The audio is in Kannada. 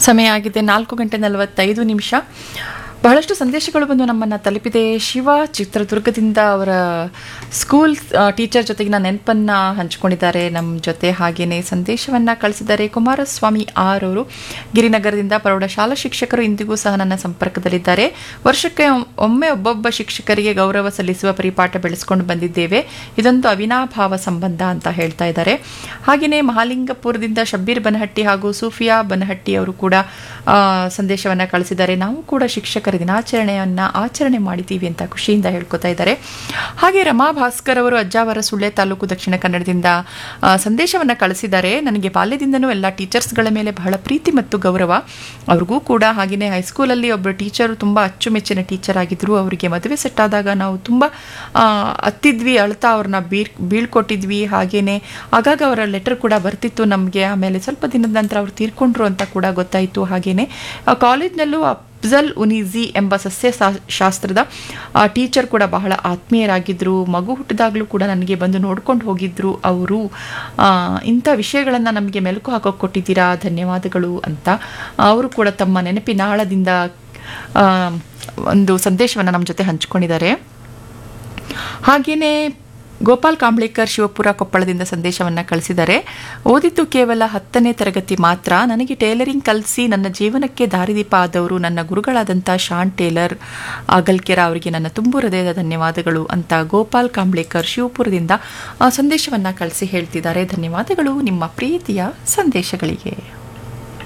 ಸಮಯ ಆಗಿದೆ ನಾಲ್ಕು ಗಂಟೆ ನಲವತ್ತೈದು ನಿಮಿಷ ಬಹಳಷ್ಟು ಸಂದೇಶಗಳು ಬಂದು ನಮ್ಮನ್ನು ತಲುಪಿದೆ ಶಿವ ಚಿತ್ರದುರ್ಗದಿಂದ ಅವರ ಸ್ಕೂಲ್ ಆ, ಟೀಚರ್ ಜೊತೆಗಿನ ನೆನಪನ್ನು ಹಂಚಿಕೊಂಡಿದ್ದಾರೆ ನಮ್ಮ ಜೊತೆ ಹಾಗೆಯೇ ಸಂದೇಶವನ್ನು ಕಳಿಸಿದ್ದಾರೆ ಕುಮಾರಸ್ವಾಮಿ ಆರ್ ಅವರು ಗಿರಿನಗರದಿಂದ ಪ್ರೌಢಶಾಲಾ ಶಿಕ್ಷಕರು ಇಂದಿಗೂ ಸಹ ನನ್ನ ಸಂಪರ್ಕದಲ್ಲಿದ್ದಾರೆ ವರ್ಷಕ್ಕೆ ಒಮ್- ಒಮ್ಮೆ ಒಬ್ಬೊಬ್ಬ ಶಿಕ್ಷಕರಿಗೆ ಗೌರವ ಸಲ್ಲಿಸುವ ಪರಿಪಾಠ ಬೆಳೆಸ್ಕೊಂಡು ಬಂದಿದ್ದೇವೆ ಇದೊಂದು ಅವಿನಾಭಾವ ಸಂಬಂಧ ಅಂತ ಹೇಳ್ತಾ ಇದ್ದಾರೆ ಹಾಗೆಯೇ ಮಹಾಲಿಂಗಪುರದಿಂದ ಶಬ್ಬೀರ್ ಬನಹಟ್ಟಿ ಹಾಗೂ ಸೂಫಿಯಾ ಬನಹಟ್ಟಿ ಅವರು ಕೂಡ ಸಂದೇಶವನ್ನು ಕಳಿಸಿದ್ದಾರೆ ನಾವು ಕೂಡ ಶಿಕ್ಷಕರ ದಿನಾಚರಣೆಯನ್ನ ಆಚರಣೆ ಮಾಡಿದ್ದೀವಿ ಅಂತ ಖುಷಿಯಿಂದ ಹೇಳ್ಕೊತಾ ಇದ್ದಾರೆ ಹಾಗೆ ರಮಾ ಭಾಸ್ಕರ್ ಅವರು ಅಜ್ಜಾವರ ಸುಳ್ಳೆ ತಾಲೂಕು ದಕ್ಷಿಣ ಕನ್ನಡದಿಂದ ಆ, ಸಂದೇಶವನ್ನ ಕಳಿಸಿದ್ದಾರೆ ನನಗೆ ಬಾಲ್ಯದಿಂದನೂ ಎಲ್ಲ ಟೀಚರ್ಸ್ಗಳ ಮೇಲೆ ಬಹಳ ಪ್ರೀತಿ ಮತ್ತು ಗೌರವ ಅವ್ರಿಗೂ ಕೂಡ ಹಾಗೆಯೇ ಹೈಸ್ಕೂಲಲ್ಲಿ ಒಬ್ಬರು ಟೀಚರು ತುಂಬ ಅಚ್ಚುಮೆಚ್ಚಿನ ಟೀಚರ್ ಆಗಿದ್ರು ಅವರಿಗೆ ಮದುವೆ ಸೆಟ್ ಆದಾಗ ನಾವು ತುಂಬ ಆ, ಅತ್ತಿದ್ವಿ ಅಳ್ತಾ ಅವ್ರನ್ನ ಬೀರ್ ಬೀಳ್ಕೊಟ್ಟಿದ್ವಿ ಹಾಗೇನೆ ಆಗಾಗ ಅವರ ಲೆಟರ್ ಕೂಡ ಬರ್ತಿತ್ತು ನಮಗೆ ಆಮೇಲೆ ಸ್ವಲ್ಪ ದಿನದ ನಂತರ ಅವ್ರು ತೀರ್ಕೊಂಡ್ರು ಅಂತ ಕೂಡ ಗೊತ್ತಾಯಿತು ಹಾಗೇನೆ ಆ, ಕಾಲೇಜ್ನಲ್ಲೂ ಅಫ್ಜಲ್ ಉನೀಜಿ ಎಂಬ ಸಸ್ಯ ಶಾ- ಶಾಸ್ತ್ರದ ಆ ಟೀಚರ್ ಕೂಡ ಬಹಳ ಆತ್ಮೀಯರಾಗಿದ್ದರು ಮಗು ಹುಟ್ಟಿದಾಗಲೂ ಕೂಡ ನನಗೆ ಬಂದು ನೋಡ್ಕೊಂಡು ಹೋಗಿದ್ರು ಅವರು ಇಂಥ ವಿಷಯಗಳನ್ನು ನಮಗೆ ಮೆಲುಕು ಹಾಕೋಕೆ ಕೊಟ್ಟಿದ್ದೀರಾ ಧನ್ಯವಾದಗಳು ಅಂತ ಅವರು ಕೂಡ ತಮ್ಮ ನೆನಪಿನ ಆಳದಿಂದ ಆ, ಒಂದು ಸಂದೇಶವನ್ನು ನಮ್ಮ ಜೊತೆ ಹಂಚ್ಕೊಂಡಿದ್ದಾರೆ ಹಾಗೆಯೇ ಗೋಪಾಲ್ ಕಾಂಬ್ಳೇಕರ್ ಶಿವಪುರ ಕೊಪ್ಪಳದಿಂದ ಸಂದೇಶವನ್ನು ಕಳಿಸಿದ್ದಾರೆ ಓದಿದ್ದು ಕೇವಲ ಹತ್ತನೇ ತರಗತಿ ಮಾತ್ರ ನನಗೆ ಟೇಲರಿಂಗ್ ಕಲಿಸಿ ನನ್ನ ಜೀವನಕ್ಕೆ ದಾರಿದೀಪ ಆದವರು ನನ್ನ ಗುರುಗಳಾದಂಥ ಶಾನ್ ಟೇಲರ್ ಆಗಲ್ಕೆರ ಅವರಿಗೆ ನನ್ನ ತುಂಬು ಹೃದಯದ ಧನ್ಯವಾದಗಳು ಅಂತ ಗೋಪಾಲ್ ಕಾಂಬ್ಳೇಕರ್ ಶಿವಪುರದಿಂದ ಆ, ಸಂದೇಶವನ್ನು ಕಳಿಸಿ ಹೇಳ್ತಿದ್ದಾರೆ ಧನ್ಯವಾದಗಳು ನಿಮ್ಮ ಪ್ರೀತಿಯ ಸಂದೇಶಗಳಿಗೆ